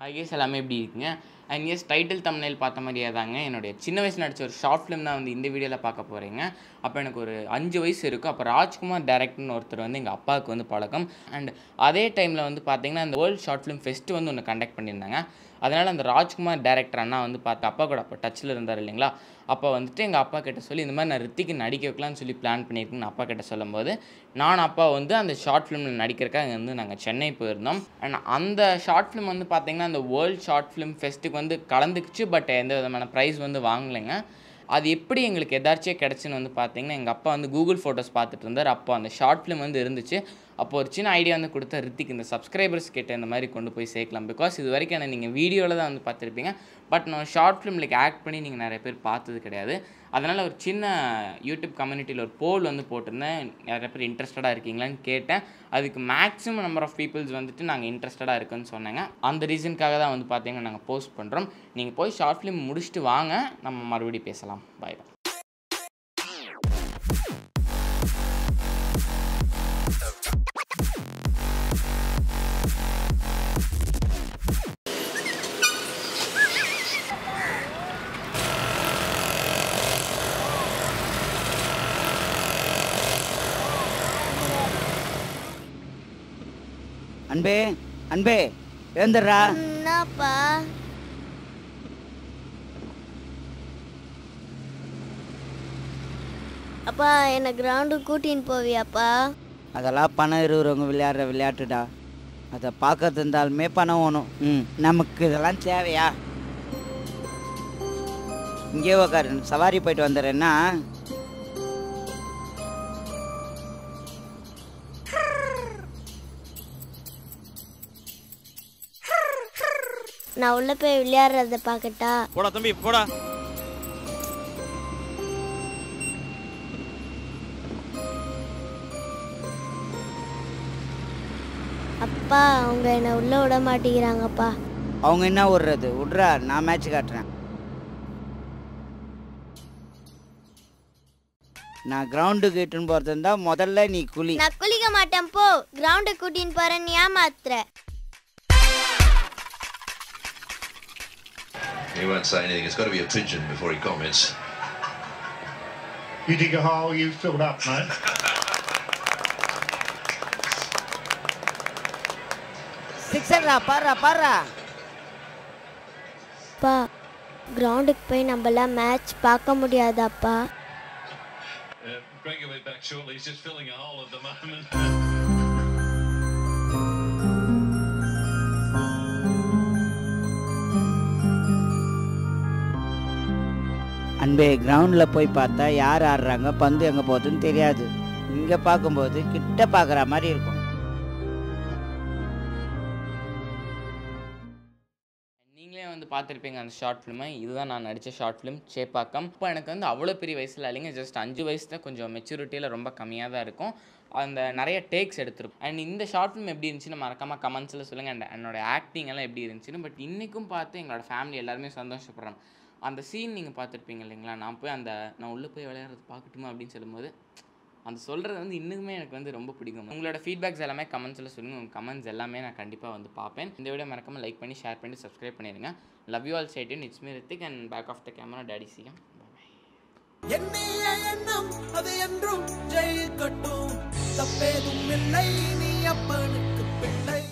IS எல்லாமே எப்படி இருக்குங்க அண்ட் எஸ் டைட்டில் தம்னைல் பார்த்த மாதிரியே தாங்க என்னுடைய சின்ன வயசில் நடிச்ச ஒரு ஷார்ட் ஃபிலிம் தான் வந்து இந்த வீடியோவில் பார்க்க போகிறீங்க அப்போ எனக்கு ஒரு அஞ்சு வயசு இருக்கும் அப்போ ராஜ்குமார் டேரக்டர்னு ஒருத்தர் வந்து எங்கள் அப்பாவுக்கு வந்து பழக்கம் அண்ட் அதே டைமில் வந்து பார்த்தீங்கன்னா இந்த வேர்ல்டு ஷார்ட் ஃபிலிம் ஃபெஸ்ட் வந்து ஒன்று கண்டக்ட் பண்ணியிருந்தாங்க அதனால் அந்த ராஜ்குமார் டேரக்டர் அண்ணா வந்து பார்த்து அப்பா கூட அப்போ டச்சில் இருந்தார் இல்லைங்களா அப்போ வந்துட்டு எங்கள் அப்பா கிட்ட சொல்லி இந்த மாதிரி நான் ரித்திக்கு நடிக்க வைக்கலாம்னு சொல்லி பிளான் பண்ணியிருக்கேன்னு அப்பா கிட்ட சொல்லும்போது நான் அப்பா வந்து அந்த ஷார்ட் ஃபிலிமில் நடிக்கிறக்காக வந்து நாங்கள் சென்னை போயிருந்தோம் அண்ட் அந்த ஷார்ட் ஃபிலிம் வந்து பார்த்தீங்கன்னா அந்த வேர்ல்ட் ஷார்ட் ஃபிலிம் ஃபெஸ்ட்டுக்கு வந்து கலந்துக்குச்சு பட் எந்த விதமான ப்ரைஸ் வந்து வாங்கலைங்க அது எப்படி எங்களுக்கு எதாச்சியாக கிடச்சுன்னு வந்து பார்த்தீங்கன்னா எங்கள் அப்பா வந்து கூகுள் ஃபோட்டோஸ் பார்த்துட்டு இருந்தார் அப்போ அந்த ஷார்ட் ஃபிலிம் வந்து இருந்துச்சு அப்போ ஒரு சின்ன ஐடியா வந்து கொடுத்த ரித்திக் இந்த சப்ஸ்கிரைபர்ஸ் கிட்ட இந்த மாதிரி கொண்டு போய் சேர்க்கலாம் பிகாஸ் இது வரைக்கும் என்ன நீங்கள் வீடியோவில் தான் வந்து பார்த்துருப்பீங்க பட் நான் ஷார்ட் ஃபிலிமில் ஆக்ட் பண்ணி நீங்கள் நிறைய பேர் பார்த்தது கிடையாது அதனால் ஒரு சின்ன யூடியூப் கம்யூனிட்டியில் ஒரு போல் வந்து போட்டிருந்தேன் நிறைய பேர் இன்ட்ரெஸ்டடாக இருக்கீங்களான்னு கேட்டேன் அதுக்கு மேக்ஸிமம் நம்பர் ஆஃப் பீப்புள்ஸ் வந்துட்டு நாங்கள் இன்ட்ரெஸ்டடாக இருக்குன்னு சொன்னாங்க அந்த ரீசனுக்காக தான் வந்து பார்த்தீங்கன்னா நாங்கள் போஸ்ட் பண்ணுறோம் நீங்கள் போய் ஷார்ட் ஃபிலிம் முடிச்சுட்டு வாங்க நம்ம மறுபடியும் பேசலாம் பாய் பாய் அன்பே அன்பே எழுந்துடுறா என்னப்பா அப்பா என்னை கிரவுண்டுக்கு கூட்டின்னு போவியாப்பா அதெல்லாம் பணம் இருக்கிறவங்க விளையாடுற விளையாட்டுடா அதை பார்க்கறது இருந்தாலுமே பணம் வேணும் ம் நமக்கு இதெல்லாம் தேவையா இங்கே உக்காரு சவாரி போயிட்டு வந்துடுறேன்னா நான் உள்ள போய் விளையாடுறத பார்க்கட்டா போடா தம்பி போடா அப்பா அவங்க என்னை உள்ள விட மாட்டேங்கிறாங்கப்பா அவங்க என்ன விடுறது விட்றா நான் மேட்ச் காட்டுறேன் நான் கிரவுண்டுக்கு இட்டுன்னு போகிறது இருந்தால் முதல்ல நீ குழி நான் குளிக்க மாட்டேன் போ கிரவுண்டுக்கு கூட்டின்னு போறேன் நீ ஏமாத்துற He won't say anything. It's got to be a pigeon before he comments. You dig a hole, you filled up, mate. சிக்ஸர்ரா பாடுறா பாடுறா அப்பா கிரவுண்டுக்கு போய் நம்மளாம் மேட்ச் பார்க்க முடியாதாப்பா Uh, Greg will be back shortly. He's just filling a hole at the moment. அன்பே கிரவுண்டில் போய் பார்த்தா யார் ஆடுறாங்க பந்து எங்கே போகுதுன்னு தெரியாது இங்கே பார்க்கும்போது கிட்ட பார்க்குற மாதிரி இருக்கும் நீங்களே வந்து பார்த்துருப்பீங்க அந்த ஷார்ட் ஃபிலிமை இதுதான் நான் நடித்த ஷார்ட் ஃபிலிம் சேப்பாக்கம் இப்போ எனக்கு வந்து அவ்வளோ பெரிய வயசில் இல்லைங்க ஜஸ்ட் அஞ்சு வயசு தான் கொஞ்சம் மெச்சூரிட்டியில் ரொம்ப கம்மியாக தான் இருக்கும் அந்த நிறைய டேக்ஸ் எடுத்திருக்கும் அண்ட் இந்த ஷார்ட் ஃபிலிம் எப்படி இருந்துச்சுன்னு மறக்காமல் கமெண்ட்ஸில் சொல்லுங்கள் அண்ட் என்னோட ஆக்டிங் எல்லாம் எப்படி இருந்துச்சுன்னு பட் இன்றைக்கும் பார்த்து எங்களோட ஃபேமிலி எல்லாருமே சந்தோஷப்படுறாங்க அந்த சீன் நீங்கள் பார்த்துருப்பீங்க இல்லைங்களா நான் போய் அந்த நான் உள்ளே போய் விளையாடுறது பார்க்கட்டுமா அப்படின்னு சொல்லும்போது அந்த சொல்கிறது வந்து இன்னுமே எனக்கு வந்து ரொம்ப பிடிக்கும் உங்களோட ஃபீட்பேக்ஸ் எல்லாமே கமெண்ட்ஸில் சொல்லுங்கள் உங்கள் கமெண்ட்ஸ் எல்லாமே நான் கண்டிப்பாக வந்து பார்ப்பேன் இந்த வீடியோ மறக்காமல் லைக் பண்ணி ஷேர் பண்ணி சப்ஸ்கிரைப் பண்ணிடுங்க love you all stay tuned it's me Rithik and back of the camera daddy CM boy எண்ணிய எண்ணம் அது என்றும் ஜெயிக்கட்டும் தப்பேதும் இல்லை நீ அப்பனுக்கு பிள்ளை